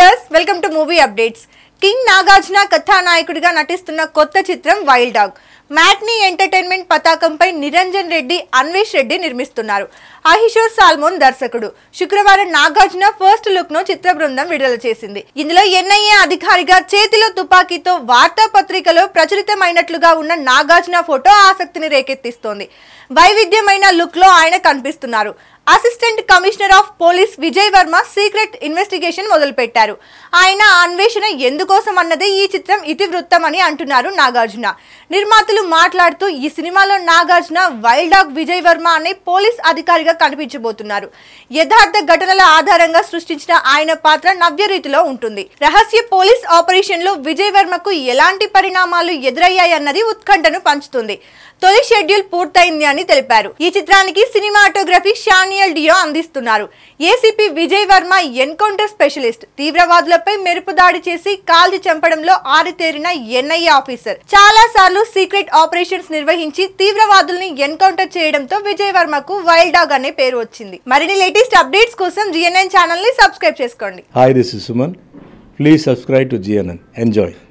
Viewers welcome to movie updates king Nagarjuna కథానాయకుడిగా నటిస్తున్న కొత్త చిత్రం వైల్డ్ డాగ్ మ్యాట్నీ ఎంటర్టైన్మెంట్ పతాకంపై నిరంజన్ రెడ్డి అన్వేష్ రెడ్డి నిర్మిస్తున్నారు అహిషోర్ సాల్మోన్ దర్శకుడు శుక్రవారం నాగార్జున ఫస్ట్ లుక్ ను చిత్ర బృందం విడుదల చేసింది ఇందులో ఎన్ఐఏ అధికారిగా చేతిలో తుపాకీతో వార్తాపత్రికలో ప్రచురితమైనట్లుగా ఉన్న నాగార్జున ఫోటో ఆసక్తిని రేకెత్తిస్తోంది వైవిధ్యమైన లుక్ లో ఆయన కనిపిస్తున్నారు assistant commissioner of police Vijay Varma secret investigation మొదలుపెట్టారు ఆయన అన్వేషణ ఎందుకోసం అన్నదే ఈ చిత్రం ఇతివృత్తం అని అంటున్నారు నాగార్జున నిర్మాతలు మాట్లాడుతూ ఈ సినిమాలో నాగార్జున వైల్డ్ డాగ్ విజయ్ వర్మ అనే పోలీస్ అధికారిగా కనిపించబోతున్నారు యథార్థ ఘటనల ఆధారంగా సృష్టించిన ఆయన పాత్ర నవ్య రీతిలో ఉంటుంది రహస్య పోలీస్ ఆపరేషన్ లో విజయ్ వర్మకు ఎలాంటి పరిణామాలు ఎదురయ్యాయన్నది ఉత్కంఠను పంచుతుంది తొలి షెడ్యూల్ పూర్తయింది అని తెలిపారు ఈ చిత్రానికి సినిమాటోగ్రఫీ షానియల్ డియో అందిస్తున్నారు ACP Vijay Varma encounter specialist తీవ్రవాదులపై మెరుపు దాడి చేసి కాల్చి చంపడంలో ఆరితేరిన ఎన్ఐఏ ఆఫీసర్ చాలా సార్లు సీక్రెట్ ఆపరేషన్స్ నిర్వహించి తీవ్రవాదుల్ని ఎన్కౌంటర్ చేయడంతో విజయ్ వర్మకు వైల్డ్ డాగ్ అనే పేరు వచ్చింది మరిన్ని లేటెస్ట్ అప్డేట్స్ కోసం జిఎన్ఎన్ ఛానల్ ని సబ్స్క్రైబ్ చేసుకోండి Hi, this is Suman. Please subscribe to GNN. Enjoy.